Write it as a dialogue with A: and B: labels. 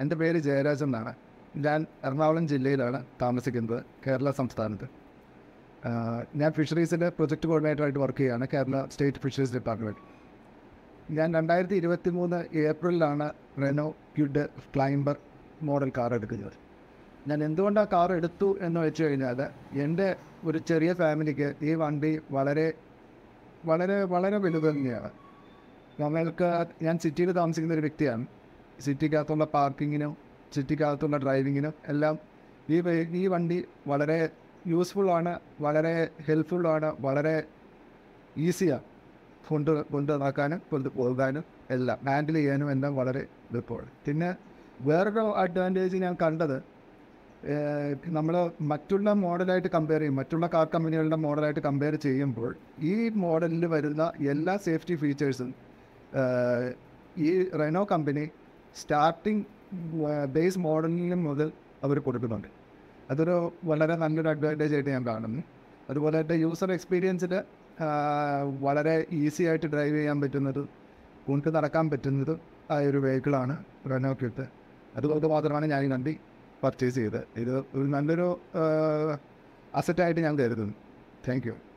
A: എൻ്റെ പേര് ജയരാജൻ എന്നാണ് ഞാൻ എറണാകുളം ജില്ലയിലാണ് താമസിക്കുന്നത് കേരള സംസ്ഥാനത്ത് ആഹ് ഞാൻ ഫിഷറീസിൻ്റെ പ്രൊജക്ട് കോർഡിനേറ്ററായിട്ട് വർക്ക് ചെയ്യുകയാണ് കേരള സ്റ്റേറ്റ് ഫിഷറീസ് ഡിപ്പാർട്ട്മെൻറ്റ് ഞാൻ രണ്ടായിരത്തി ഇരുപത്തി മൂന്ന് ഏപ്രിലിലാണ് Renault Kwid Climber model car എടുക്കുന്നത് ഞാൻ എന്തുകൊണ്ട് ആ കാർ എടുത്തു എന്ന് വെച്ച് കഴിഞ്ഞാൽ എൻ്റെ ഒരു ചെറിയ ഫാമിലിക്ക് ഈ വണ്ടി വളരെ വളരെ വളരെ വലുത് തന്നെയാണ് നമ്മൾക്ക് ഞാൻ സിറ്റിയിൽ താമസിക്കുന്ന ഒരു വ്യക്തിയാണ് സിറ്റിക്കകത്തുള്ള പാർക്കിങ്ങിനും സിറ്റിക്കകത്തുള്ള ഡ്രൈവിങ്ങിനും എല്ലാം ഈ വേ- ഈ വണ്ടി വളരെ യൂസ്ഫുള്ളാണ് വളരെ ഹെൽപ്ഫുള്ളാണ് വളരെ ഈസിയാണ് കൊണ്ട് കൊണ്ട് നടക്കാനും കൊണ്ട് പോകാനും എല്ലാം ഹാൻഡിൽ ചെയ്യാനും എല്ലാം വളരെ എളുപ്പമാണ് പിന്നെ വേറൊരു അഡ്വാൻറ്റേജ് ഞാൻ കണ്ടത് നമ്മൾ മറ്റുള്ള മോഡലായിട്ട് കമ്പയർ ചെയ്യും മറ്റുള്ള കാർ കമ്പനികളുടെ മോഡലായിട്ട് കമ്പയർ ചെയ്യുമ്പോൾ ഈ മോഡലിൽ വരുന്ന എല്ലാ സേഫ്റ്റി ഫീച്ചേഴ്സും ഈ റെനോ കമ്പനി സ്റ്റാർട്ടിങ് ബേസ് മോഡലിന് മുതൽ അവർ കൊടുക്കുന്നുണ്ട് അതൊരു വളരെ നല്ലൊരു അഡ്വാൻറ്റേജ് ആയിട്ട് ഞാൻ കാണുന്നു അതുപോലെ തന്നെ യൂസർ എക്സ്പീരിയൻസിൽ വളരെ ഈസി ആയിട്ട് ഡ്രൈവ് ചെയ്യാൻ പറ്റുന്നത് കൊണ്ട് നടക്കാൻ പറ്റുന്നത് ആയ ഒരു വെഹിക്കിളാണ് റെനോ ക്യൂട്ട് അതുകൊണ്ട് മാത്രമാണ് ഞാൻ ഈ വണ്ടി പർച്ചേസ് ചെയ്തത് ഇത് ഒരു നല്ലൊരു അസറ്റായിട്ട് ഞാൻ കരുതുന്നു താങ്ക് യു